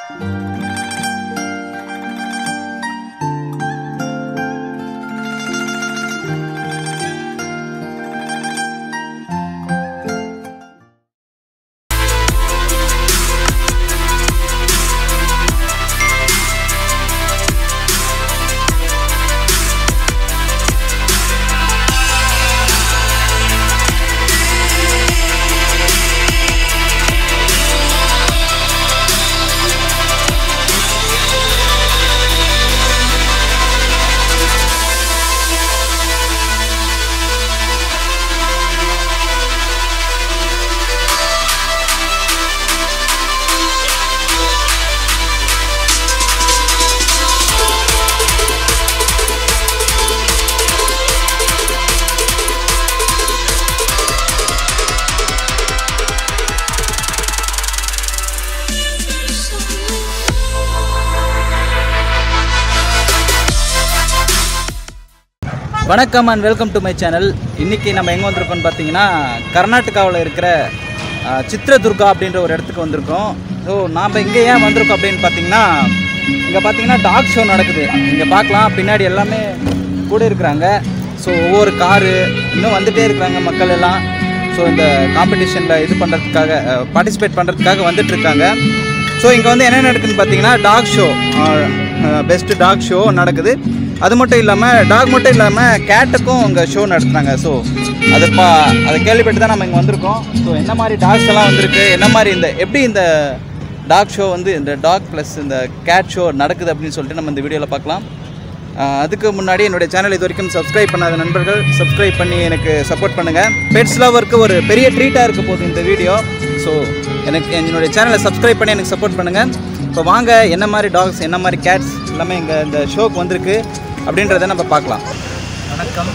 வணக்கம் and welcome to my channel இன்றைக்கி நம்ம எங்கே வந்திருக்கோம்னு பார்த்தீங்கன்னா கர்நாடகாவில் இருக்கிற அஹ், சித்ரதுர்கா அப்படின்ற ஒரு இடத்துக்கு வந்திருக்கோம் ஸோ நாம் இங்கே ஏன் வந்திருக்கோம் அப்படின்னு பார்த்தீங்கன்னா இங்கே பார்த்தீங்கன்னா டாக் ஷோ நடக்குது இங்கே பார்க்கலாம் பின்னாடி எல்லாமே கூட இருக்கிறாங்க ஸோ ஒவ்வொரு காரு இன்னும் வந்துகிட்டே இருக்கிறாங்க மக்கள் எல்லாம் ஸோ இந்த காம்படிஷனில் இது பண்ணுறதுக்காக பார்ட்டிசிபேட் பண்ணுறதுக்காக வந்துட்டு இருக்காங்க ஸோ இங்கே வந்து என்ன நடக்குதுன்னு பார்த்தீங்கன்னா dog show best dog show நடக்குது அது மட்டும் இல்லாமல் டாக் மட்டும் இல்லாமல் கேட்டுக்கும் இங்கே ஷோ நடத்துனாங்க ஸோ அது பா அதை கேள்விப்பட்டு தான் நம்ம இங்கே வந்திருக்கோம் ஸோ என்ன மாதிரி டாக்ஸ் எல்லாம் வந்திருக்கு என்ன மாதிரி இந்த எப்படி இந்த டாக் ஷோ வந்து இந்த டாக் ப்ளஸ் இந்த கேட் ஷோ நடக்குது அப்படின்னு சொல்லிட்டு நம்ம இந்த வீடியோவில் பார்க்கலாம் ஆஹ் அதுக்கு முன்னாடி என்னுடைய சேனல் இது வரைக்கும் சப்ஸ்கிரைப் பண்ணாத நண்பர்கள் சப்ஸ்கிரைப் பண்ணி எனக்கு சப்போர்ட் பண்ணுங்கள் பெட்ஸ் லவருக்கு ஒரு பெரிய ட்ரீட்டாக இருக்க போகுது இந்த வீடியோ ஸோ எனக்கு என்னுடைய சேனலை சப்ஸ்கிரைப் பண்ணி எனக்கு சப்போர்ட் பண்ணுங்கள் இப்போ வாங்க என்ன மாதிரி டாக்ஸ் என்ன மாதிரி கேட்ஸ் எல்லாமே இங்கே இந்த ஷோக்கு வந்திருக்கு அப்படின்றத நம்ம பார்க்கலாம் வணக்கம்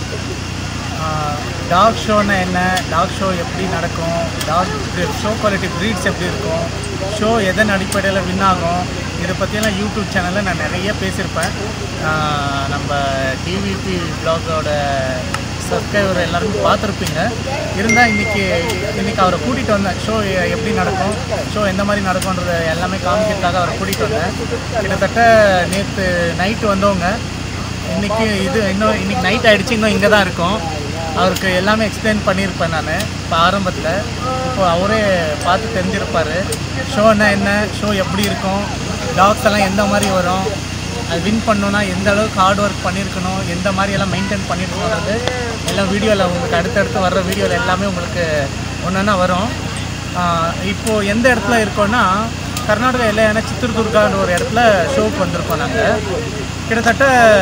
டாக் ஷோன்னா என்ன டாக் ஷோ எப்படி நடக்கும் டாக் ஷோ குவாலிட்டி ப்ரீட்ஸ் எப்படி இருக்கும் ஷோ எதன் அடிப்படையில் வின் ஆகும் இதை பற்றியெல்லாம் யூடியூப் சேனலில் நான் நிறைய பேசியிருப்பேன் ஆஹ் நம்ம டிவிபி பிளாகோட சப்ஸ்கிரைபர் எல்லாருமே பார்த்துருப்பீங்க இருந்தால் இன்றைக்கி இன்றைக்கி அவரை கூட்டிகிட்டு வந்தேன் ஷோ எப்படி நடக்கும் ஷோ எந்த மாதிரி நடக்கும்ன்றத எல்லாமே காமிக்கிறதுக்காக அவரை கூட்டிகிட்டு வந்தேன் கிட்டத்தட்ட நேற்று நைட்டு வந்தவங்க இன்னைக்கு இது இன்னும் இன்னைக்கு நைட் ஆயிடுச்சு இன்னும் இங்கே தான் இருக்கோம் அவருக்கு எல்லாமே எக்ஸ்பிளைன் பண்ணியிருப்பேன் நான் இப்போ ஆரம்பத்தில் இப்போ அவரே பார்த்து தெரிஞ்சிருப்பார் ஷோன்னா என்ன ஷோ எப்படி இருக்கும் டாக்ஸ் எல்லாம் எந்த மாதிரி வரும் அது வின் பண்ணணும்னா எந்த அளவுக்கு ஹார்ட் ஒர்க் பண்ணியிருக்கணும் எந்த மாதிரி எல்லாம் மெயின்டைன் பண்ணியிருக்கணுன்றது எல்லாம் வீடியோவில் உங்களுக்கு அடுத்தடுத்து வர்ற வீடியோவில் எல்லாமே உங்களுக்கு ஒன்றா வரும் ஆஹ் இப்போ எந்த இடத்துல இருக்கோன்னா கர்நாடகா எல்லையான சித்திரதுர்கான்ற ஒரு இடத்துல ஷோக்கு வந்திருக்கோம் நாங்கள் கிட்டத்தட்ட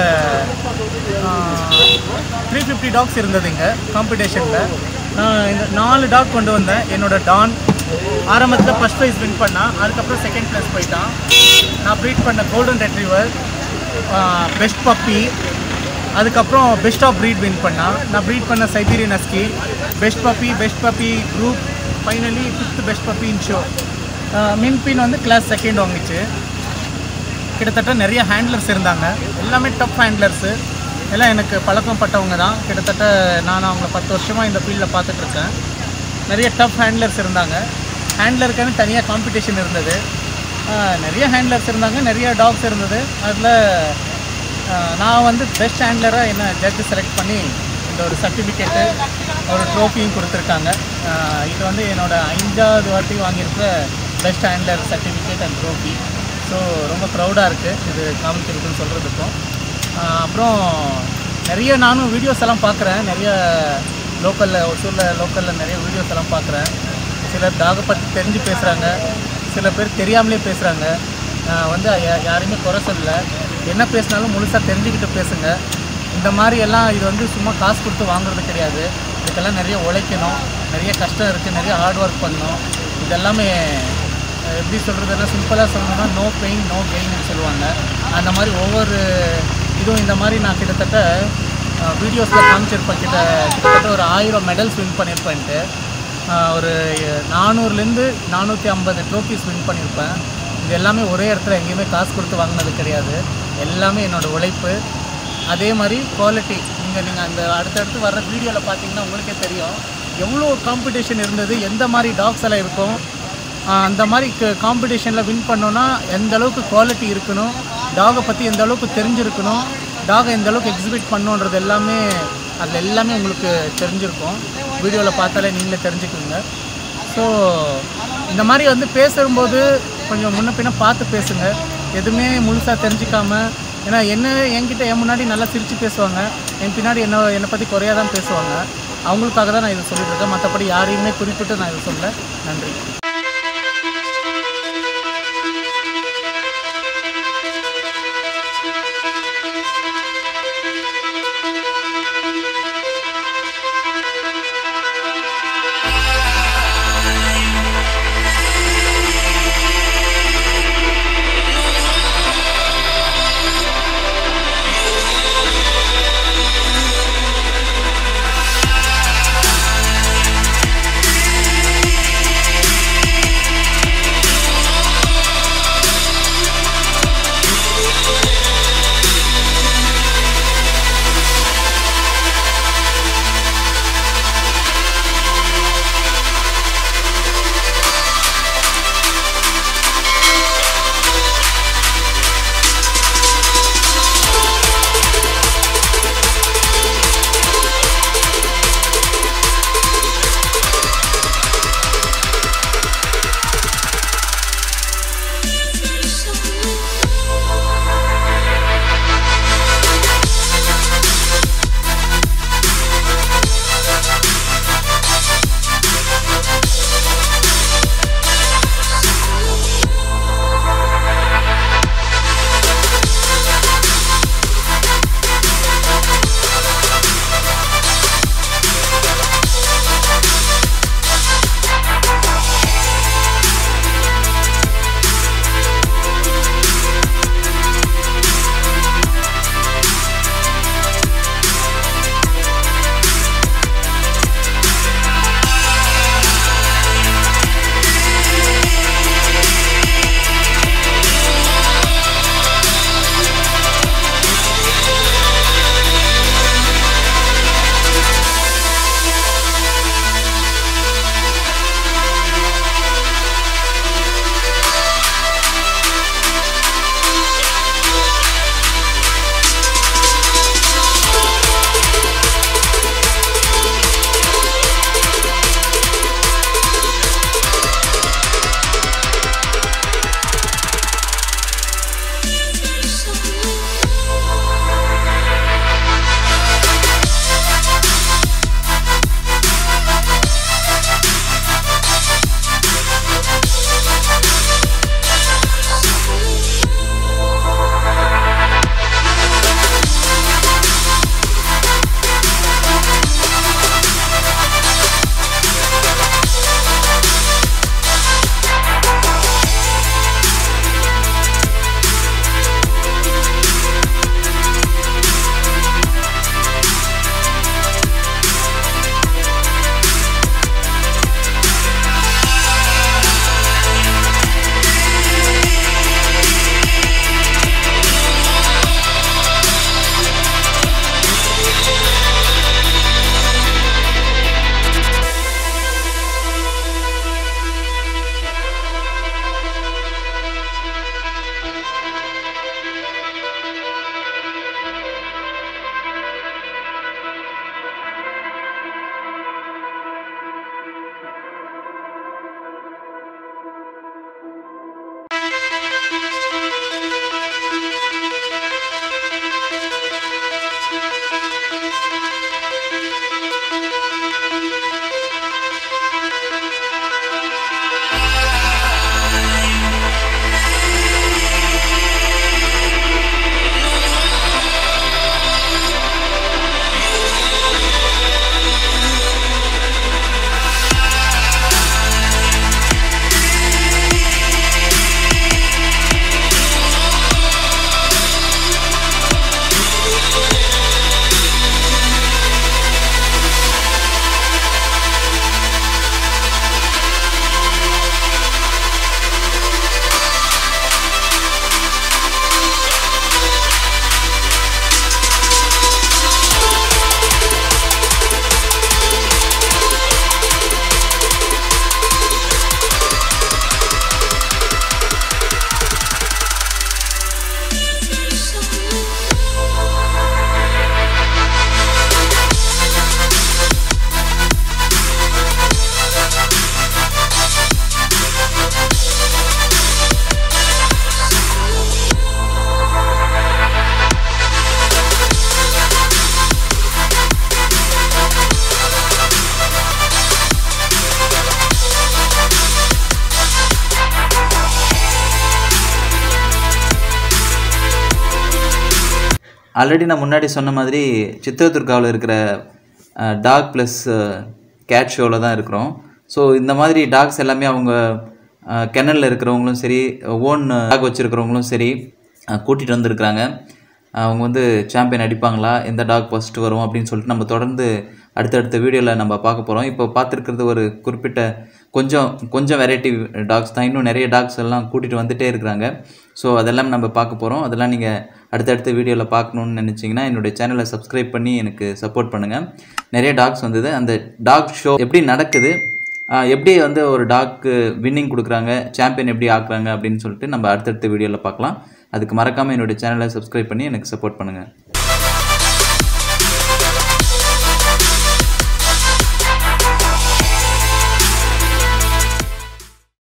த்ரீ ஃபிஃப்டி டாக்ஸ் இருந்தது இங்கே காம்படிஷனில் நான் இந்த நாலு டாக் கொண்டு வந்தேன் என்னோட டான் ஆரம்பத்தில் ஃபஸ்ட் ப்ரைஸ் வின் பண்ணான் அதுக்கப்புறம் செகண்ட் ப்ளேஸ் போயிட்டான் நான் ப்ரீட் பண்ண கோல்டன் ரெட்ரீவர் பெஸ்ட் பப்பி அதுக்கப்புறம் பெஸ்ட் ஆஃப் ப்ரீட் வின் பண்ணான் நான் ப்ரீட் பண்ண Siberian husky best puppy best puppy group finally fifth best puppy in show min pin வந்து கிளாஸ் செகண்ட் வாங்கிச்சு கிட்டத்தட்ட நிறைய ஹேண்ட்லர்ஸ் இருந்தாங்க எல்லாமே டப் ஹேண்ட்லர்ஸு எல்லாம் எனக்கு பழக்கம் பட்டவங்க தான் கிட்டத்தட்ட நான் அவங்கள பத்து வருஷமாக இந்த ஃபீல்டில் பார்த்துட்ருக்கேன் நிறைய டஃப் ஹேண்ட்லர்ஸ் இருந்தாங்க ஹேண்ட்லருக்குன்னு தனியாக காம்படிஷன் இருந்தது ஆஹ் நிறைய ஹேண்ட்லர்ஸ் இருந்தாங்க நிறைய டாக்ஸ் இருந்தது அதில் நான் வந்து பெஸ்ட் ஹேண்ட்லராக என்ன ஜட்ஜு செலக்ட் பண்ணி இந்த ஒரு சர்டிஃபிகேட்டு ஒரு ட்ரோஃபியும் கொடுத்துருக்காங்க ஆஹ் இது வந்து என்னோட ஐந்தாவது வாட்டி வாங்கியிருக்கிற best handler certificate and trophy so ரொம்ப ப்ரௌடாக இருக்குது இது காமிக்கிறதுன்னு சொல்கிறதுக்கும் அப்புறம் நிறைய நானும் வீடியோஸ் எல்லாம் பார்க்குறேன் நிறைய லோக்கலில் ஒசூரில் லோக்கலில் நிறைய வீடியோஸ் எல்லாம் பார்க்குறேன் சிலர் டாகை பற்றி தெரிஞ்சு பேசுகிறாங்க சில பேர் தெரியாமலே பேசுகிறாங்க வந்து யா- யாரையுமே குறை சொல்லல என்ன பேசினாலும் முழுசாக தெரிஞ்சுக்கிட்டு பேசுங்க இந்த மாதிரி எல்லாம் இது வந்து சும்மா காசு கொடுத்து வாங்குறது கிடையாது இதுக்கெல்லாம் நிறைய உழைக்கணும் நிறைய கஷ்டம் இருக்குது நிறைய ஹார்ட் ஒர்க் பண்ணணும் இதெல்லாமே அஹ், எப்படி சொல்கிறதுனா சிம்பிளாக சொல்லணும்னா நோ பெயின் நோ கெயின்னு சொல்லுவாங்க அந்த மாதிரி ஒவ்வொரு இதுவும் இந்த மாதிரி நான் கிட்டத்தட்ட வீடியோஸில் காமிச்சிருப்பேன் கிட்ட கிட்டத்தட்ட ஒரு ஆயிரம் மெடல்ஸ் வின் பண்ணியிருப்பேன்ட்டு ஆஹ் ஒரு நானூறுலேருந்து நானூற்றி ஐம்பது ட்ரோஃபீஸ் வின் பண்ணியிருப்பேன் இது எல்லாமே ஒரே இடத்துல எங்கேயுமே காசு கொடுத்து வாங்கினது கிடையாது எல்லாமே என்னோட உழைப்பு அதே மாதிரி குவாலிட்டி இங்கே நீங்கள் அந்த அடுத்தடுத்து வர்ற வீடியோவில் பார்த்தீங்கன்னா உங்களுக்கே தெரியும் எவ்வளோ காம்படிஷன் இருந்தது எந்த மாதிரி டாக்ஸ் எல்லாம் இருக்கும் ஆஹ் அந்த மாதிரி காம்படிஷனில் வின் பண்ணோன்னா எந்த அளவுக்கு குவாலிட்டி இருக்கணும் டாகை பற்றி எந்த அளவுக்கு தெரிஞ்சிருக்கணும் டாகை எந்த அளவுக்கு எக்ஸிபிட் பண்ணணுன்றது எல்லாமே அதில் எல்லாமே உங்களுக்கு தெரிஞ்சிருக்கும் வீடியோவில் பார்த்தாலே நீங்களே தெரிஞ்சுக்குவீங்க ஸோ இந்த மாதிரி வந்து பேசும்போது கொஞ்சம் முன்ன பின்ன பார்த்து பேசுங்க எதுவுமே முழுசாக தெரிஞ்சுக்காம ஏன்னா என்ன என்கிட்ட என் முன்னாடி நல்லா சிரித்து பேசுவாங்க என் பின்னாடி என்ன என்னை பற்றி குறையாக தான் பேசுவாங்க அவங்களுக்காக தான் நான் இதை சொல்லிட்டு இருக்கேன் மற்றபடி யாரையுமே குறிப்பிட்டு நான் இதை சொல்ல நன்றி ஆல்ரெடி நான் முன்னாடி சொன்ன மாதிரி சித்திரதுர்காவில் இருக்கிற டாக் ப்ளஸ் கேட் ஷோவில் தான் இருக்கிறோம் ஸோ இந்த மாதிரி டாக்ஸ் எல்லாமே அவங்க கெனலில் இருக்கிறவங்களும் சரி ஓன் டாக் வச்சுருக்கிறவங்களும் சரி கூட்டிகிட்டு வந்திருக்கிறாங்க அவங்க வந்து சாம்பியன் அடிப்பாங்களா எந்த டாக் ஃபஸ்ட்டு வரும் அப்படின்னு சொல்லிட்டு நம்ம தொடர்ந்து அடுத்தடுத்த வீடியோவில் நம்ம பார்க்க போகிறோம் இப்போ பார்த்துருக்கிறது ஒரு குறிப்பிட்ட கொஞ்சம் கொஞ்சம் வெரைட்டி டாக்ஸ் தான் இன்னும் நிறைய டாக்ஸ் எல்லாம் கூட்டிகிட்டு வந்துட்டே இருக்கிறாங்க ஸோ அதெல்லாம் நம்ம பார்க்க போகிறோம் அதெல்லாம் நீங்கள் அடுத்தடுத்த வீடியோவில் பார்க்கணுன்னு நினச்சிங்கன்னா என்னுடைய சேனலை சப்ஸ்கிரைப் பண்ணி எனக்கு சப்போர்ட் பண்ணுங்கள் நிறைய டாக்ஸ் வந்தது அந்த டாக் ஷோ எப்படி நடக்குது ஆஹ் எப்படி வந்து ஒரு டாக்கு வின்னிங் கொடுக்குறாங்க சாம்பியன் எப்படி ஆக்குறாங்க அப்படின்னு சொல்லிட்டு நம்ம அடுத்தடுத்த வீடியோவில் பார்க்கலாம் அதுக்கு மறக்காமல் என்னுடைய சேனலை சப்ஸ்கிரைப் பண்ணி எனக்கு சப்போர்ட் பண்ணுங்கள்